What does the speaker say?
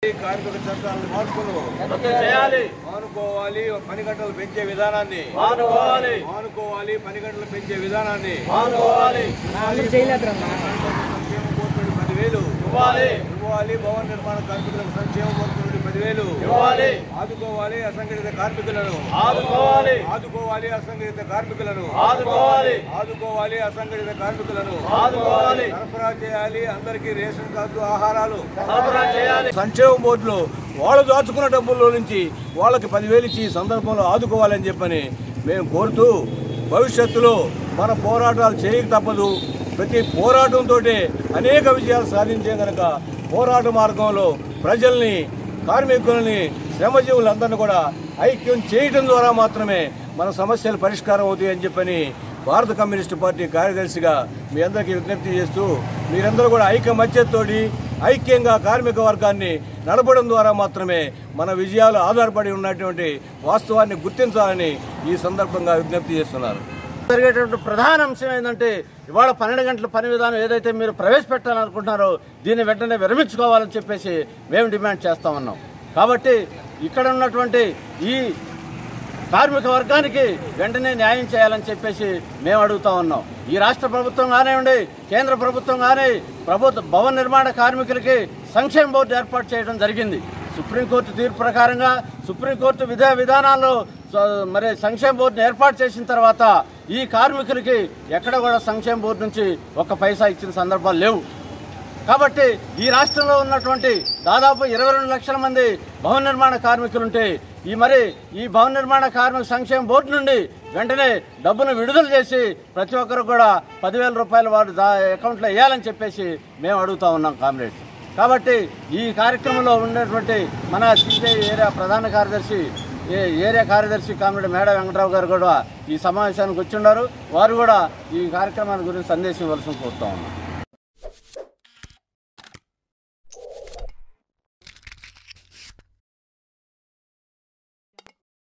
కార్మిక చట్టాలను మార్పును రద్దు చేయాలి మానుకోవాలి పని గంటలు పెంచే విధానాన్ని మానుకోవాలి మానుకోవాలి పని గంటలు పెంచే విధానాన్ని మానుకోవాలి సంక్షేమ బోర్డు నుండి పదివేలు ఇవ్వాలి ఇవ్వాలి భవన నిర్మాణ కార్మికులకు సంక్షేమ బోర్డు నుండి పదివేలు ఇవ్వాలి ఆదుకోవాలి అసంఘటిత కార్మికులను ఆదుకోవాలి ఆదుకోవాలి అసంఘటిత కార్మికులను ఆదుకోవాలి ఆదుకోవాలి అసంఘటిత కార్మికులను ఆదుకోవాలి సరఫరా చేయాలి అందరికీ రేషన్ కార్డు ఆహారాలు సరఫరా చేయాలి సంక్షేమ బోర్డులో వాళ్ళు దాచుకున్న డబ్బుల్లో నుంచి వాళ్ళకి పదివేలు ఇచ్చి ఈ సందర్భంలో ఆదుకోవాలని చెప్పని మేము కోరుతూ భవిష్యత్తులో మన పోరాటాలు చేయక తప్పదు ప్రతి పోరాటంతో అనేక విజయాలు సాధించే గనక పోరాట మార్గంలో ప్రజల్ని కార్మికుల్ని శ్రమజీవులందరినీ కూడా ఐక్యం చేయడం ద్వారా మాత్రమే మన సమస్యలు పరిష్కారం అవుతాయి అని చెప్పని భారత కమ్యూనిస్టు పార్టీ కార్యదర్శిగా మీ అందరికీ విజ్ఞప్తి చేస్తూ మీరందరూ కూడా ఐకమత్యంతోటి ఐక్యంగా కార్మిక వర్గాన్ని నడపడం ద్వారా మాత్రమే మన విజయాలు ఆధారపడి ఉన్నటువంటి వాస్తవాన్ని గుర్తించాలని ఈ సందర్భంగా విజ్ఞప్తి చేస్తున్నారు జరిగేటువంటి ప్రధాన అంశం ఏంటంటే ఇవాళ పన్నెండు గంటల పని విధానం ఏదైతే మీరు ప్రవేశపెట్టాలనుకుంటున్నారో దీన్ని వెంటనే విరమించుకోవాలని చెప్పేసి మేము డిమాండ్ చేస్తా ఉన్నాం కాబట్టి ఇక్కడ ఉన్నటువంటి ఈ కార్మిక వర్గానికి వెంటనే న్యాయం చేయాలని చెప్పేసి మేము అడుగుతా ఉన్నాం ఈ రాష్ట్ర ప్రభుత్వం కానివ్వండి కేంద్ర ప్రభుత్వం కానీ ప్రభుత్వ భవన నిర్మాణ కార్మికులకి సంక్షేమ బోర్డు ఏర్పాటు చేయడం జరిగింది సుప్రీంకోర్టు తీర్పు ప్రకారంగా సుప్రీంకోర్టు విధా విధానాల్లో స- మరి సంక్షేమ బోర్డును ఏర్పాటు చేసిన తర్వాత ఈ కార్మికులకి ఎక్కడ కూడా సంక్షేమ బోర్డు నుంచి ఒక్క పైసా ఇచ్చిన సందర్భాలు లేవు కాబట్టి ఈ రాష్ట్రంలో ఉన్నటువంటి దాదాపు ఇరవై రెండు లక్షల మంది భవన నిర్మాణ కార్మికులుంటే ఈ మరి ఈ భవన నిర్మాణ కార్మిక సంక్షేమ బోర్డు నుండి వెంటనే డబ్బును విడుదల చేసి ప్రతి ఒక్కరు కూడా పదివేల రూపాయలు వారు దా అకౌంట్లో వేయాలని చెప్పేసి మేము అడుగుతా ఉన్నాం కామ్రేడ్స్ కాబట్టి ఈ కార్యక్రమంలో ఉన్నటువంటి మన సిపిఐ ఏరియా ప్రధాన కార్యదర్శి ఏ- ఏరియా కార్యదర్శి కామ్రేడ్ మేడ వెంకటరావు గారు కూడా ఈ సమావేశానికి వచ్చి ఉన్నారు వారు కూడా ఈ కార్యక్రమాన్ని గురించి సందేశం ఇవ్వాల్సిన కోరుతా ఉన్నాం